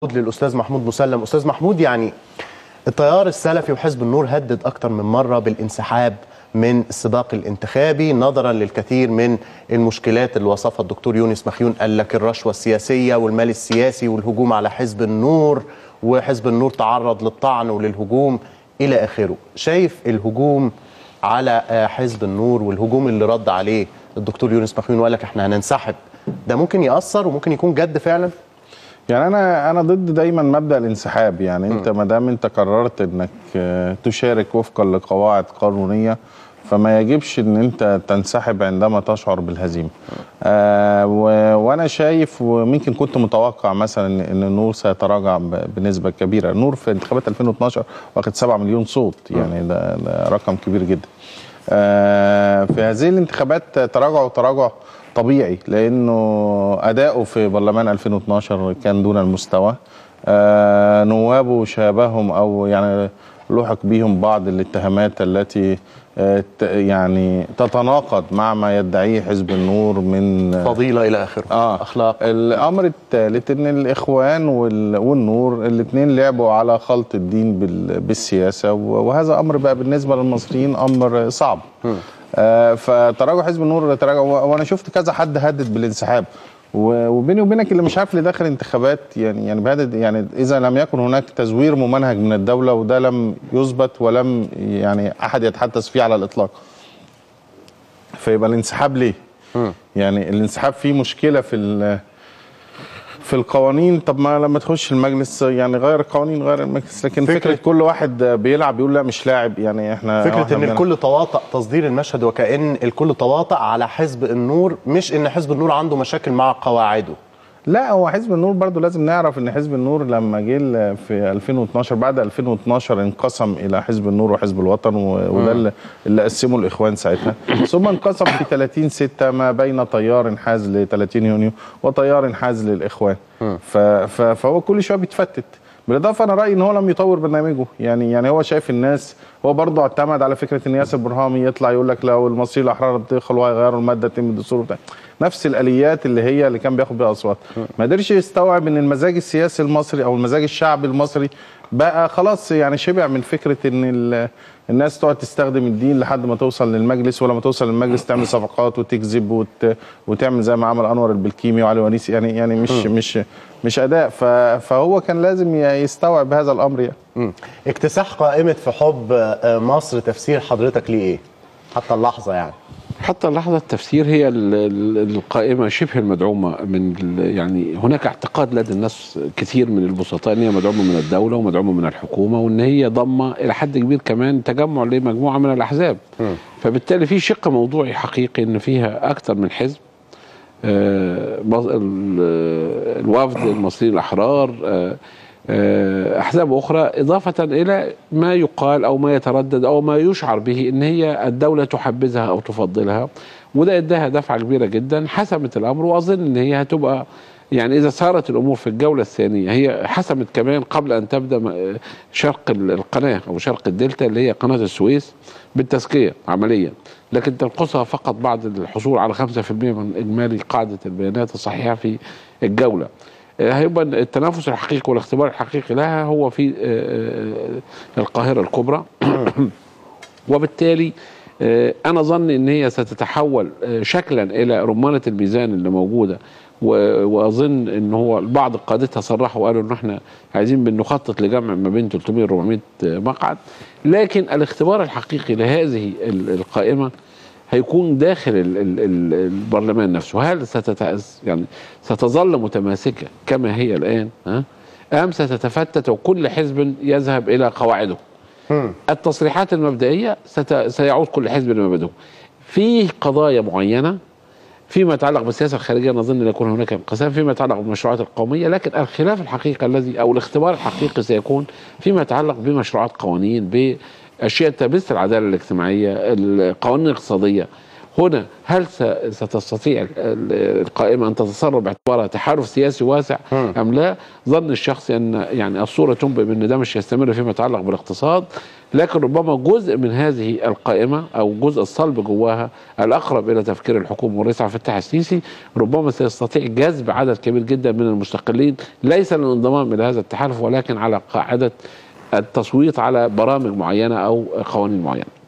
للاستاذ محمود مسلم استاذ محمود يعني التيار السلفي وحزب النور هدد اكتر من مره بالانسحاب من السباق الانتخابي نظرا للكثير من المشكلات اللي وصفها الدكتور يونس مخيون قال لك الرشوه السياسيه والمال السياسي والهجوم على حزب النور وحزب النور تعرض للطعن وللهجوم الى اخره شايف الهجوم على آه، حزب النور والهجوم اللي رد عليه الدكتور يونس مخيون وقال لك احنا هننسحب ده ممكن ياثر وممكن يكون جد فعلا يعني انا انا ضد دايما مبدا الانسحاب يعني انت ما دام انت قررت انك آه، تشارك وفقا لقواعد قانونيه فما يجبش ان انت تنسحب عندما تشعر بالهزيمه آه و- وانا شايف وممكن كنت متوقع مثلا ان إن النور سيتراجع ب- بنسبه كبيره النور في انتخابات 2012 واخد 7 مليون صوت يعني ده, ده رقم كبير جدا آه في هذه الانتخابات تراجع تراجع طبيعي لانه اداؤه في برلمان 2012 كان دون المستوى آه نوابه شابههم او يعني لحق بهم بعض الاتهامات التي آه ت- يعني تتناقض مع ما يدعيه حزب النور من فضيله الى اخره اه اخلاق الامر الثالث ان الاخوان وال- والنور الاثنين لعبوا على خلط الدين بال- بالسياسه و- وهذا امر بقى بالنسبه للمصريين امر صعب آه فتراجع حزب النور تراجع و- وانا شفت كذا حد هدد بالانسحاب و- وبيني وبينك اللي مش عارف اللي داخل انتخابات يعني يعني بهدد يعني اذا لم يكن هناك تزوير ممنهج من الدوله وده لم يثبت ولم يعني احد يتحدث فيه على الاطلاق فيبقى الانسحاب ليه؟ يعني الانسحاب فيه مشكله في ال- في القوانين طب ما لما تخش المجلس يعني غير القوانين غير المجلس لكن فكره, فكرة- فكرة كل واحد بيلعب يقول لا مش لاعب يعني احنا فكره إحنا ان بنلعب. الكل تواطأ تصدير المشهد وكأن الكل تواطأ على حزب النور مش ان حزب النور عنده مشاكل مع قواعده لا هو حزب النور برضو لازم نعرف ان حزب النور لما جه ال- في 2012 بعد 2012 انقسم الى حزب النور وحزب الوطن و- وده اللي- اللي قسمه الاخوان ساعتها ثم انقسم في 30 6 ما بين تيار انحاز ل 30 يونيو وتيار انحاز للاخوان ف- ف- فهو كل شويه بيتفتت بالاضافه انا رايي ان هو لم يطور برنامجه يعني يعني هو شايف الناس هو برضه اعتمد على فكره ان ياسر برهامي يطلع يقول لك لو المصريين الاحرار بتدخل وهيغيروا الماده تم الدستور وبتاع نفس الاليات اللي هي اللي كان بياخد بيها اصوات ما قدرش يستوعب ان المزاج السياسي المصري او المزاج الشعبي المصري بقى خلاص يعني شبع من فكره ان ال- الناس تقعد تستخدم الدين لحد ما توصل للمجلس ولما توصل للمجلس تعمل صفقات وتكذب وت... وتعمل زي ما عمل انور البلكيمي وعلي ونيس يعني يعني مش مش مش اداء ف... فهو كان لازم ي- يستوعب هذا الامر يعني مم. اكتساح قائمه في حب آه، مصر تفسير حضرتك ليه ايه حتى اللحظه يعني حتى اللحظة التفسير هي ال- ال- القائمة شبه المدعومة من ال- يعني هناك اعتقاد لدى الناس كثير من البسطاء ان هي مدعومة من الدولة ومدعومة من الحكومة وان هي ضمة الى حد كبير كمان تجمع لمجموعة من الاحزاب فبالتالي في شق موضوعي حقيقي ان فيها اكثر من حزب آه، بص- ال- الوفد المصريين الاحرار آه، آه، احزاب اخرى اضافه الى ما يقال او ما يتردد او ما يشعر به ان هي الدوله تحبذها او تفضلها وده اداها دفعه كبيره جدا حسمت الامر واظن ان هي هتبقى يعني اذا صارت الامور في الجوله الثانيه هي حسمت كمان قبل ان تبدا م- شرق ال- القناه او شرق الدلتا اللي هي قناه السويس بالتزكيه عمليا لكن تنقصها فقط بعد الحصول على 5% من اجمالي قاعده البيانات الصحيحه في الجوله آه، هيبقى التنافس الحقيقي والاختبار الحقيقي لها هو في آه، آه، القاهره الكبرى وبالتالي آه، انا ظني ان هي ستتحول آه، شكلا الى رمانه الميزان اللي موجوده و- واظن ان هو بعض قادتها صرحوا وقالوا ان احنا عايزين بنخطط لجمع ما بين 300 و 400 مقعد لكن الاختبار الحقيقي لهذه ال- القائمه هيكون داخل ال ال ال البرلمان نفسه هل ستت يعني ستظل متماسكه كما هي الان ها ام ستتفتت وكل حزب يذهب الى قواعده التصريحات المبدئيه ست... سيعود كل حزب لمبادئه في قضايا معينه فيما يتعلق بالسياسه الخارجيه نظن ان يكون هناك انقسام فيما يتعلق بالمشروعات القوميه لكن الخلاف الحقيقي الذي او الاختبار الحقيقي سيكون فيما يتعلق بمشروعات قوانين باشياء تمس العداله الاجتماعيه القوانين الاقتصاديه هنا هل س- ستستطيع ال- ال- القائمه ان تتصرف باعتبارها تحالف سياسي واسع ام لا؟ ظن الشخصي ان يعني الصوره تنبئ بان ده مش هيستمر فيما يتعلق بالاقتصاد لكن ربما جزء من هذه القائمه او جزء الصلب جواها الاقرب الى تفكير الحكومه والرئيس عبد الفتاح السيسي ربما سيستطيع جذب عدد كبير جدا من المستقلين ليس للانضمام الى هذا التحالف ولكن على قاعده التصويت على برامج معينه او قوانين معينه.